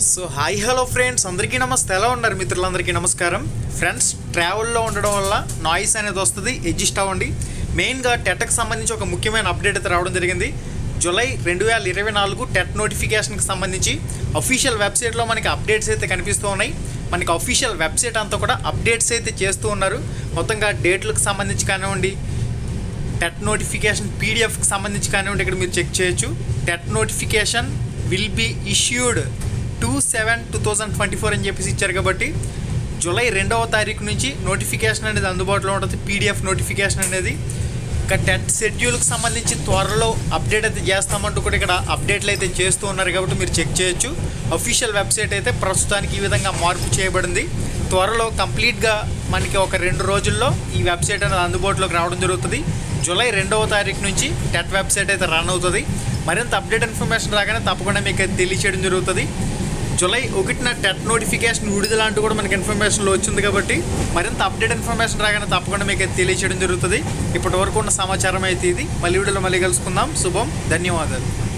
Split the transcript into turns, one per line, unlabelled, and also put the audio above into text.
so hi hello friends అందరికీ నమస్తే ఎలా ఉన్నారు మిత్రులందరికీ నమస్కారం ఫ్రెండ్స్ ట్రావెల్లో ఉండడం వల్ల నాయిస్ అనేది వస్తుంది అడ్జస్ట్ అవ్వండి మెయిన్గా టెట్కి సంబంధించి ఒక ముఖ్యమైన అప్డేట్ అయితే రావడం జరిగింది జూలై రెండు వేల ఇరవై నాలుగు టెట్ నోటిఫికేషన్కి సంబంధించి అఫీషియల్ వెబ్సైట్లో మనకి అప్డేట్స్ అయితే కనిపిస్తూ ఉన్నాయి మనకి అఫీషియల్ వెబ్సైట్ అంతా కూడా అప్డేట్స్ అయితే చేస్తూ ఉన్నారు మొత్తంగా డేట్లకు సంబంధించి కానివ్వండి టెట్ నోటిఫికేషన్ పీడిఎఫ్కి సంబంధించి కానివ్వండి ఇక్కడ మీరు చెక్ చేయొచ్చు TET notification will be issued two seven two thousand twenty four అని చెప్పేసి ఇచ్చారు కాబట్టి జూలై రెండవ తారీఖు నుంచి నోటిఫికేషన్ అనేది అందుబాటులో ఉంటుంది పీడిఎఫ్ నోటిఫికేషన్ అనేది ఇక టెట్ షెడ్యూల్కి సంబంధించి త్వరలో అప్డేట్ అయితే చేస్తామంటూ కూడా ఇక్కడ అప్డేట్లు అయితే చేస్తూ ఉన్నారు కాబట్టి మీరు చెక్ చేయొచ్చు అఫీషియల్ వెబ్సైట్ అయితే ప్రస్తుతానికి ఈ విధంగా మార్పు చేయబడింది త్వరలో కంప్లీట్గా మనకి ఒక రెండు రోజుల్లో ఈ వెబ్సైట్ అనేది అందుబాటులోకి రావడం జరుగుతుంది జూలై రెండవ తారీఖు నుంచి టెట్ వెబ్సైట్ అయితే రన్ అవుతుంది మరింత అప్డేట్ ఇన్ఫర్మేషన్ రాగానే తప్పకుండా మీకు అది తెలియచేయడం జరుగుతుంది జూలై ఒకటిన టెట్ నోటిఫికేషన్ విడుదల అంటూ కూడా మనకి ఇన్ఫర్మేషన్లో వచ్చింది కాబట్టి మరింత అప్డేట్ ఇన్ఫర్మేషన్ రాగానే తప్పకుండా మీకు అది తెలియచేయడం జరుగుతుంది ఇప్పటి వరకు ఉన్న సమాచారం అయితే ఇది మళ్ళీ వీడియోలో మళ్ళీ కలుసుకుందాం శుభం ధన్యవాదాలు